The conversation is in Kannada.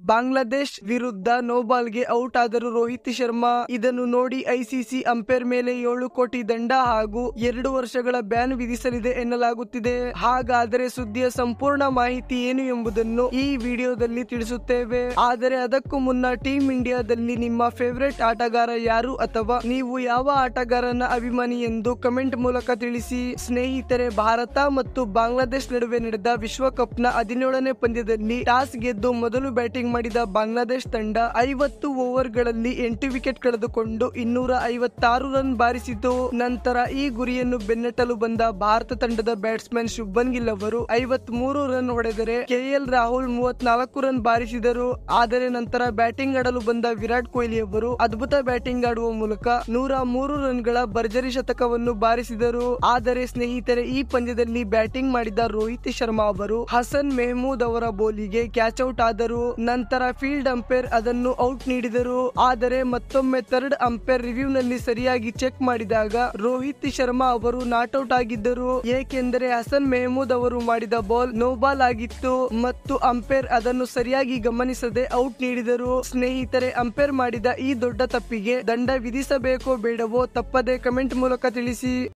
ಬಾಂಗ್ಲಾದೇಶ್ ವಿರುದ್ಧ ನೋಬಾಲ್ಗೆ ಔಟ್ ಆದರು ರೋಹಿತ್ ಶರ್ಮಾ ಇದನ್ನು ನೋಡಿ ಐಸಿಸಿ ಅಂಪೈರ್ ಮೇಲೆ ಏಳು ಕೋಟಿ ದಂಡ ಹಾಗೂ ಎರಡು ವರ್ಷಗಳ ಬ್ಯಾನ್ ವಿಧಿಸಲಿದೆ ಎನ್ನಲಾಗುತ್ತಿದೆ ಹಾಗಾದರೆ ಸುದ್ದಿಯ ಸಂಪೂರ್ಣ ಮಾಹಿತಿ ಏನು ಎಂಬುದನ್ನು ಈ ವಿಡಿಯೋದಲ್ಲಿ ತಿಳಿಸುತ್ತೇವೆ ಆದರೆ ಅದಕ್ಕೂ ಮುನ್ನ ಟೀಮ್ ಇಂಡಿಯಾದಲ್ಲಿ ನಿಮ್ಮ ಫೇವರೆಟ್ ಆಟಗಾರ ಯಾರು ಅಥವಾ ನೀವು ಯಾವ ಆಟಗಾರನ ಅಭಿಮಾನಿ ಎಂದು ಕಮೆಂಟ್ ಮೂಲಕ ತಿಳಿಸಿ ಸ್ನೇಹಿತರೆ ಭಾರತ ಮತ್ತು ಬಾಂಗ್ಲಾದೇಶ್ ನಡುವೆ ನಡೆದ ವಿಶ್ವಕಪ್ನ ಹದಿನೇಳನೇ ಪಂದ್ಯದಲ್ಲಿ ಟಾಸ್ ಗೆದ್ದು ಮೊದಲು ಬ್ಯಾಟಿಂಗ್ ಮಾಡಿದ ಬಾಂಗ್ಲಾದೇಶ್ ತಂಡ ಐವತ್ತು ಓವರ್ಗಳಲ್ಲಿ ಎಂಟು ವಿಕೆಟ್ ಕಳೆದುಕೊಂಡು ಇನ್ನೂರ ಐವತ್ತಾರು ರನ್ ಬಾರಿಸಿತು ನಂತರ ಈ ಗುರಿಯನ್ನು ಬೆನ್ನಟ್ಟಲು ಬಂದ ಭಾರತ ತಂಡದ ಬ್ಯಾಟ್ಸ್ಮನ್ ಶುಭನ್ ಗಿಲ್ ಅವರು ಐವತ್ ಮೂರು ರನ್ ಹೊಡೆದರೆ ಕೆಎಲ್ ರಾಹುಲ್ ಮೂವತ್ನಾಲ್ಕು ರನ್ ಬಾರಿಸಿದರು ಆದರೆ ನಂತರ ಬ್ಯಾಟಿಂಗ್ ಆಡಲು ಬಂದ ವಿರಾಟ್ ಕೊಹ್ಲಿ ಅವರು ಅದ್ಭುತ ಬ್ಯಾಟಿಂಗ್ ಆಡುವ ಮೂಲಕ ನೂರ ಮೂರು ರನ್ಗಳ ಭರ್ಜರಿ ಶತಕವನ್ನು ಬಾರಿಸಿದರು ಆದರೆ ಸ್ನೇಹಿತರೆ ಈ ಪಂದ್ಯದಲ್ಲಿ ಬ್ಯಾಟಿಂಗ್ ಮಾಡಿದ ರೋಹಿತ್ ಶರ್ಮಾ ಅವರು ಹಸನ್ ಮೆಹಮೂದ್ ಅವರ ಬೋಲಿಗೆ ಕ್ಯಾಚ್ ಔಟ್ ಆದರು ನಂತರ ಫೀಲ್ಡ್ ಅಂಪೈರ್ ಅದನ್ನು ಔಟ್ ನೀಡಿದರು ಆದರೆ ಮತ್ತೊಮ್ಮೆ ಥರ್ಡ್ ಅಂಪೈರ್ ರಿವ್ಯೂ ನಲ್ಲಿ ಸರಿಯಾಗಿ ಚೆಕ್ ಮಾಡಿದಾಗ ರೋಹಿತ್ ಶರ್ಮಾ ಅವರು ನಾಟ್ ಔಟ್ ಆಗಿದ್ದರು ಏಕೆಂದರೆ ಹಸನ್ ಮೆಹಮೂದ್ ಅವರು ಮಾಡಿದ ಬಾಲ್ ನೋ ಬಾಲ್ ಆಗಿತ್ತು ಮತ್ತು ಅಂಪೈರ್ ಅದನ್ನು ಸರಿಯಾಗಿ ಗಮನಿಸದೆ ಔಟ್ ನೀಡಿದರು ಸ್ನೇಹಿತರೆ ಅಂಪೈರ್ ಮಾಡಿದ ಈ ದೊಡ್ಡ ತಪ್ಪಿಗೆ ದಂಡ ವಿಧಿಸಬೇಕೋ ಬೇಡವೋ ತಪ್ಪದೆ ಕಮೆಂಟ್ ಮೂಲಕ ತಿಳಿಸಿ